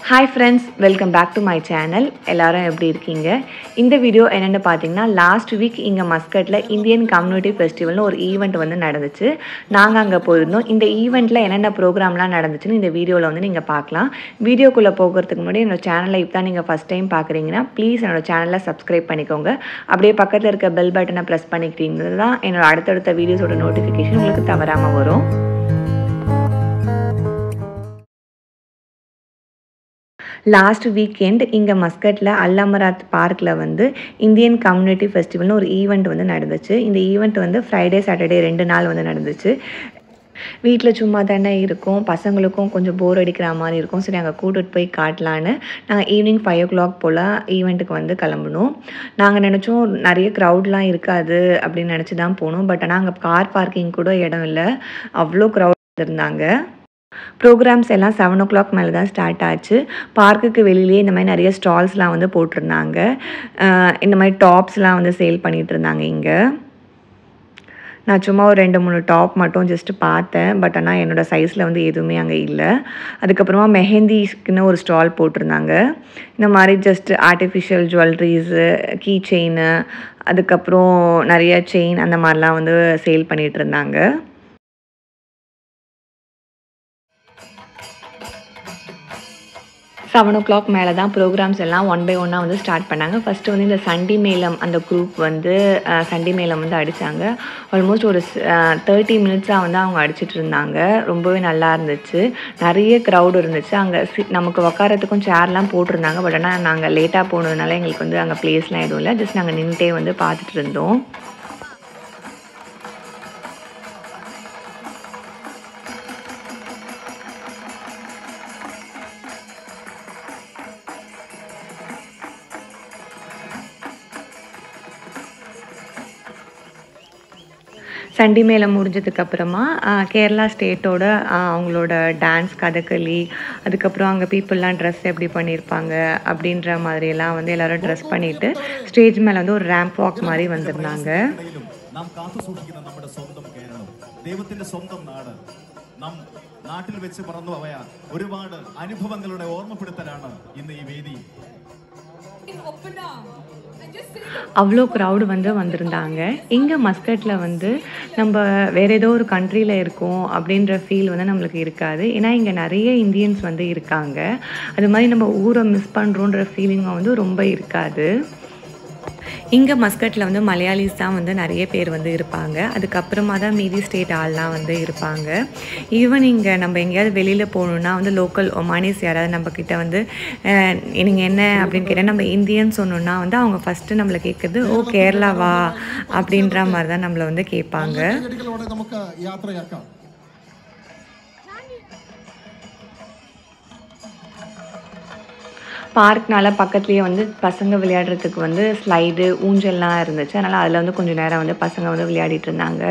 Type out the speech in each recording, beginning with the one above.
hi friends welcome back to my channel எல்லாரும் எப்படி இருக்கீங்க இந்த வீடியோ என்னென்னு பார்த்தீங்கன்னா லாஸ்ட் வீக் இங்கே மஸ்கட்டில் இந்தியன் கம்யூனிட்டி ஃபெஸ்டிவல்னு ஒரு ஈவெண்ட் வந்து நடந்துச்சு நாங்கள் அங்கே போயிருந்தோம் இந்த ஈவெண்ட்டில் என்னென்ன ப்ரோக்ராம்லாம் நடந்துச்சுன்னு இந்த வீடியோவில் வந்து நீங்கள் பார்க்கலாம் வீடியோக்குள்ளே போகிறதுக்கு முன்னாடி என்னோட சேனலை இப்போ தான் நீங்கள் ஃபஸ்ட் டைம் பார்க்குறீங்கன்னா ப்ளீஸ் என்னோட சேனலை சப்ஸ்கிரைப் பண்ணிக்கோங்க அப்படியே பக்கத்தில் இருக்க பெல் பட்டனை ப்ரெஸ் பண்ணிக்கிட்டீங்கன்னா தான் என்னோட அடுத்தடுத்த வீடியோஸோட நோட்டிஃபிகேஷன் உங்களுக்கு தவறாமல் வரும் லாஸ்ட் வீக்கெண்ட் இங்கே மஸ்கட்டில் அல்லமராத் பார்க்கில் வந்து இந்தியன் கம்யூனிட்டி ஃபெஸ்டிவல்னு ஒரு ஈவெண்ட் வந்து நடந்துச்சு இந்த ஈவெண்ட் வந்து ஃப்ரைடே சாட்டர்டே ரெண்டு நாள் வந்து நடந்துச்சு வீட்டில் சும்மா தானே இருக்கும் பசங்களுக்கும் கொஞ்சம் போர் அடிக்கிற மாதிரி இருக்கும் சரி அங்கே கூட்டிகிட்டு போய் காட்டலான்னு நாங்கள் ஈவினிங் ஃபைவ் ஓ கிளாக் போல் ஈவெண்ட்டுக்கு வந்து கிளம்பணும் நாங்கள் நினச்சோம் நிறைய க்ரௌட்லாம் இருக்காது அப்படின்னு நினச்சி தான் போனோம் பட் ஆனால் அங்கே கார் பார்க்கிங் கூட இடம் இல்லை அவ்வளோ க்ரௌட் இருந்தாங்க ப்ரோக்ராம்ஸ் எல்லாம் செவன் ஓ கிளாக் மேலே தான் ஸ்டார்ட் ஆச்சு பார்க்குக்கு வெளியிலேயே இந்த மாதிரி நிறைய ஸ்டால்ஸ்லாம் வந்து போட்டிருந்தாங்க இந்த மாதிரி டாப்ஸ்லாம் வந்து சேல் பண்ணிகிட்டு இருந்தாங்க இங்கே நான் சும்மா ஒரு ரெண்டு மூணு டாப் மட்டும் ஜஸ்ட்டு பார்த்தேன் பட் ஆனால் என்னோடய சைஸில் வந்து எதுவுமே அங்கே இல்லை அதுக்கப்புறமா மெஹந்திஸ்க்குன்னு ஒரு ஸ்டால் போட்டிருந்தாங்க இந்த மாதிரி just artificial jewelleries key chain அதுக்கப்புறம் நிறைய செயின் அந்த மாதிரிலாம் வந்து சேல் பண்ணிகிட்டு இருந்தாங்க செவன் ஓ கிளாக் மேலே தான் ப்ரோக்ராம்ஸ் எல்லாம் ஒன் பை ஒன்னாக வந்து ஸ்டார்ட் பண்ணாங்க ஃபஸ்ட்டு வந்து இந்த சண்டி மேளம் அந்த குரூப் வந்து சண்டி மேளம் வந்து அடித்தாங்க ஆல்மோஸ்ட் ஒரு தேர்ட்டி மினிட்ஸாக வந்து அவங்க அடிச்சிட்டு இருந்தாங்க ரொம்பவே நல்லா இருந்துச்சு நிறைய க்ரௌடு இருந்துச்சு அங்கே சி நமக்கு உக்காரத்துக்கும் சேர்லாம் போட்டிருந்தாங்க பட் ஆனால் நாங்கள் லேட்டாக போனதுனால எங்களுக்கு வந்து அங்கே பிளேஸ்லாம் எதுவும் இல்லை ஜஸ்ட் நாங்கள் நின்றுட்டே வந்து பார்த்துட்டு இருந்தோம் சண்டி மேளம் முடிஞ்சதுக்கப்புறமா கேரளா ஸ்டேட்டோட அவங்களோட டான்ஸ் கதகளி அதுக்கப்புறம் அங்கே பீப்புளெலாம் ட்ரெஸ் எப்படி பண்ணியிருப்பாங்க அப்படின்ற மாதிரியெல்லாம் வந்து எல்லோரும் ட்ரெஸ் பண்ணிவிட்டு ஸ்டேஜ் மேலே வந்து ஒரு ரேம்ப் வாக் மாதிரி வந்திருந்தாங்க നാം കാത്തു സൂക്ഷിക്കുന്ന നമ്മുടെ സ്വന്തം കേരളം ദൈവത്തിന്റെ സ്വന്തം നാട് നാം നാട്ടിൽ വെച്ച് പറന്നു പോയ ഒരുപാട് അനുഭവങ്ങളുടെ ഓർമ്മപ്പെടുത്തലാണ് ഇന്ന് ഈ വേദി அவ்வளோ க்ரௌடு வந்து வந்திருந்தாங்க இங்கே மஸ்கட்டில் வந்து நம்ம வேறு ஏதோ ஒரு கண்ட்ரியில் இருக்கோம் அப்படின்ற ஃபீல் வந்து நம்மளுக்கு இருக்காது ஏன்னா இங்கே நிறைய இந்தியன்ஸ் வந்து இருக்காங்க அது மாதிரி நம்ம ஊரை மிஸ் பண்ணுறோன்ற ஃபீலிங்கும் வந்து ரொம்ப இருக்காது இங்கே மஸ்கட்டில் வந்து மலையாளிஸ் தான் வந்து நிறைய பேர் வந்து இருப்பாங்க அதுக்கப்புறமா தான் மீதி ஸ்டேட் ஆள்லாம் வந்து இருப்பாங்க ஈவன் இங்கே நம்ம எங்கேயாவது வெளியில் போகணுன்னா வந்து லோக்கல் ஒமானிஸ் யாராவது நம்ம கிட்ட வந்து நீங்கள் என்ன அப்படின்னு கேட்டால் நம்ம இந்தியன் சொன்னோன்னா வந்து அவங்க ஃபஸ்ட்டு நம்மளை கேட்குறது ஓ கேரளாவா அப்படின்ற மாதிரி தான் நம்மளை வந்து கேட்பாங்க കൈയടികളോടെ നമുക്ക് യാത്രയാക്കാം பார்க்னால பக்கத்துலேயே வந்து பசங்க விளையாடுறதுக்கு வந்து ஸ்லைடு ஊஞ்சல்லாம் இருந்துச்சு அதனால் அதில் வந்து கொஞ்சம் நேரம் வந்து பசங்க வந்து விளையாடிட்டு இருந்தாங்க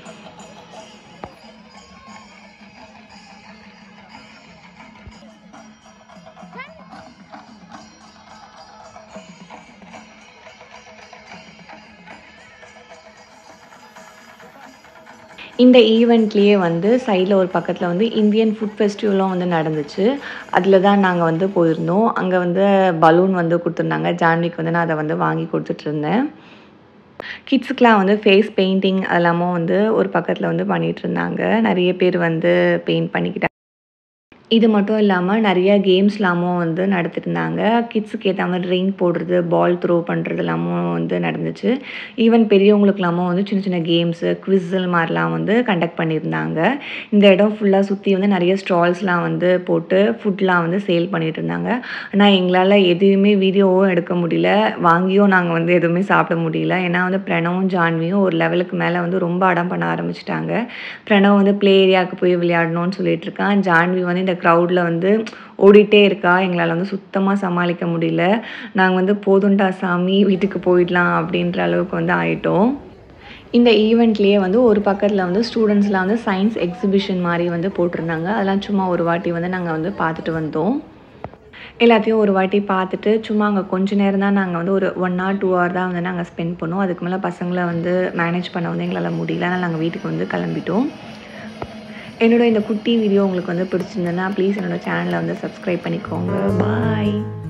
இந்த ஈவெண்ட்லேயே வந்து சைடில் ஒரு பக்கத்தில் வந்து இந்தியன் ஃபுட் ஃபெஸ்டிவலும் வந்து நடந்துச்சு அதில் தான் நாங்கள் வந்து போயிருந்தோம் அங்கே வந்து பலூன் வந்து கொடுத்துருந்தாங்க ஜான்விக்கு வந்து நான் அதை வந்து வாங்கி கொடுத்துட்டு இருந்தேன் கிட்ஸுக்கெலாம் வந்து ஃபேஸ் பெயிண்டிங் அதெல்லாமும் வந்து ஒரு பக்கத்தில் வந்து பண்ணிகிட்டு இருந்தாங்க நிறைய பேர் வந்து பெயிண்ட் பண்ணிக்கிட்டாங்க இது மட்டும் இல்லாமல் நிறைய கேம்ஸ்லாமும் வந்து நடத்திருந்தாங்க கிட்ஸுக்கு ஏற்ற மாதிரி ரெயின் போடுறது பால் த்ரோ பண்ணுறது எல்லாமும் வந்து நடந்துச்சு ஈவன் பெரியவங்களுக்கெல்லாமும் வந்து சின்ன சின்ன கேம்ஸு குவிஸல் மாதிரிலாம் வந்து கண்டக்ட் பண்ணியிருந்தாங்க இந்த இடம் ஃபுல்லாக சுற்றி வந்து நிறைய ஸ்டால்ஸ்லாம் வந்து போட்டு ஃபுட்லாம் வந்து சேல் பண்ணிட்டு இருந்தாங்க ஆனால் எங்களால் எதுவுமே வீடியோவும் எடுக்க முடியல வாங்கியும் நாங்கள் வந்து எதுவுமே சாப்பிட முடியல ஏன்னா வந்து பிரணவும் ஜான்வியும் ஒரு லெவலுக்கு மேலே வந்து ரொம்ப அடம் பண்ண ஆரம்பிச்சிட்டாங்க பிரணவ் வந்து ப்ளே ஏரியாவுக்கு போய் விளையாடணும்னு சொல்லிட்டு இருக்கான் ஜான்வி வந்து இந்த க்ரௌடில் வந்து ஓடிட்டே இருக்கா எங்களால் வந்து சுத்தமாக சமாளிக்க முடியல நாங்கள் வந்து போதுண்டா சாமி வீட்டுக்கு போயிடலாம் அப்படின்ற அளவுக்கு வந்து ஆயிட்டோம் இந்த ஈவெண்ட்லேயே வந்து ஒரு பக்கத்தில் வந்து ஸ்டூடெண்ட்ஸ்லாம் வந்து சயின்ஸ் எக்ஸிபிஷன் மாதிரி வந்து போட்டிருந்தாங்க அதெல்லாம் சும்மா ஒரு வாட்டி வந்து நாங்கள் வந்து பார்த்துட்டு வந்தோம் எல்லாத்தையும் ஒரு வாட்டி பார்த்துட்டு சும்மா அங்கே கொஞ்ச நேரம் தான் நாங்கள் வந்து ஒரு ஒன் ஹவர் டூ ஹவர் தான் வந்து நாங்கள் ஸ்பெண்ட் பண்ணோம் அதுக்கு மேலே பசங்களை வந்து மேனேஜ் பண்ண வந்து எங்களால் முடியல அதனால் நாங்கள் வீட்டுக்கு வந்து கிளம்பிட்டோம் என்னோட இந்த குட்டி வீடியோ உங்களுக்கு வந்து பிடிச்சிருந்ததுன்னா ப்ளீஸ் என்னோட சேனலை வந்து சப்ஸ்கிரைப் பண்ணிக்கோங்க பாய்